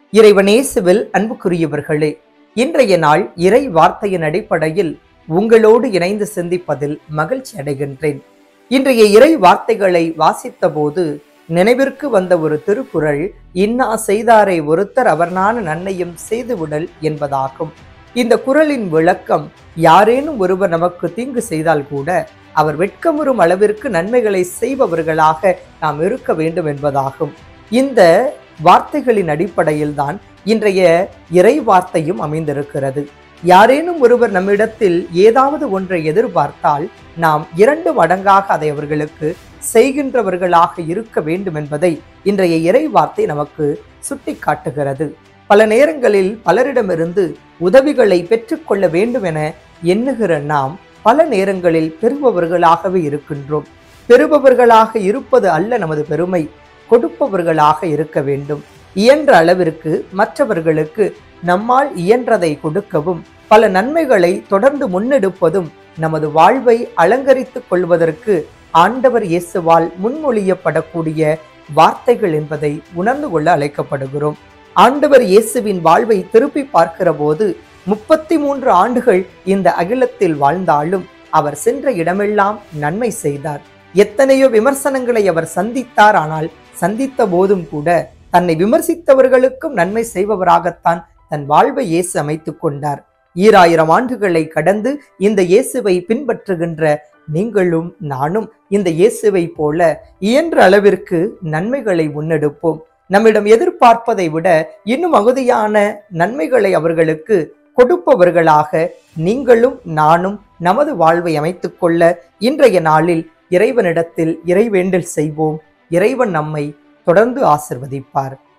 இறைவனேசுவில் அன்புக்குரியவர்களே இன்றைய நாள் இறை வார்த்தையின் அடிப்படையில் உங்களோடு இணைந்து சிந்திப்பதில் மகிழ்ச்சி அடைகின்றேன் இன்றைய இறை வார்த்தைகளை வாசித்தபோது நினைவிற்கு வந்த ஒரு திருக்குறள் இன்னா செய்தாரை ஒருத்தர் அவர் நான நன்மையும் செய்துவிடல் என்பதாகும் இந்த குறளின் விளக்கம் யாரேனும் ஒருவர் நமக்கு தீங்கு செய்தால் கூட அவர் வெட்கமுறும் அளவிற்கு நன்மைகளை செய்பவர்களாக நாம் இருக்க வேண்டும் என்பதாகும் இந்த வார்த்தைகளின் அடிப்படையில் தான் இன்றைய இறை வார்த்தையும் அமைந்திருக்கிறது யாரேனும் ஒருவர் நம்மிடத்தில் ஏதாவது ஒன்றை எதிர்பார்த்தால் நாம் இரண்டு மடங்காக அதை அவர்களுக்கு செய்கின்றவர்களாக இருக்க வேண்டும் என்பதை இன்றைய இறை வார்த்தை நமக்கு சுட்டி காட்டுகிறது பல நேரங்களில் பலரிடமிருந்து உதவிகளை பெற்றுக்கொள்ள வேண்டும் என எண்ணுகிற நாம் பல நேரங்களில் பெறுபவர்களாகவே இருக்கின்றோம் பெறுபவர்களாக இருப்பது அல்ல நமது பெருமை கொடுப்பவர்களாக இருக்க வேண்டும் இயன்ற அளவிற்கு மற்றவர்களுக்கு நம்மால் இயன்றதை கொடுக்கவும் பல நன்மைகளை தொடர்ந்து முன்னெடுப்பதும் நமது வாழ்வை அலங்கரித்துக் கொள்வதற்கு ஆண்டவர் இயேசுவால் முன்மொழியப்படக்கூடிய வார்த்தைகள் என்பதை உணர்ந்து கொள்ள அழைக்கப்படுகிறோம் ஆண்டவர் இயேசுவின் வாழ்வை திருப்பி பார்க்கிற போது முப்பத்தி மூன்று ஆண்டுகள் இந்த அகிலத்தில் வாழ்ந்தாலும் அவர் சென்ற இடமெல்லாம் நன்மை செய்தார் எத்தனையோ விமர்சனங்களை அவர் சந்தித்தார் ஆனால் சந்தித்த போதும் கூட தன்னை விமர்சித்தவர்களுக்கும் நன்மை செய்பவராகத்தான் தன் வாழ்வை இயேசு அமைத்துக் கொண்டார் ஈராயிரம் ஆண்டுகளை கடந்து இந்த இயேசுவை பின்பற்றுகின்ற நீங்களும் நானும் இந்த இயேசுவை போல இயன்ற அளவிற்கு நன்மைகளை முன்னெடுப்போம் நம்மிடம் எதிர்பார்ப்பதை விட இன்னும் அகுதியான நன்மைகளை அவர்களுக்கு கொடுப்பவர்களாக நீங்களும் நானும் நமது வாழ்வை அமைத்துக் கொள்ள இன்றைய நாளில் இறைவனிடத்தில் இறைவேண்டல் செய்வோம் இறைவன் நம்மை தொடர்ந்து ஆசிர்வதிப்பார்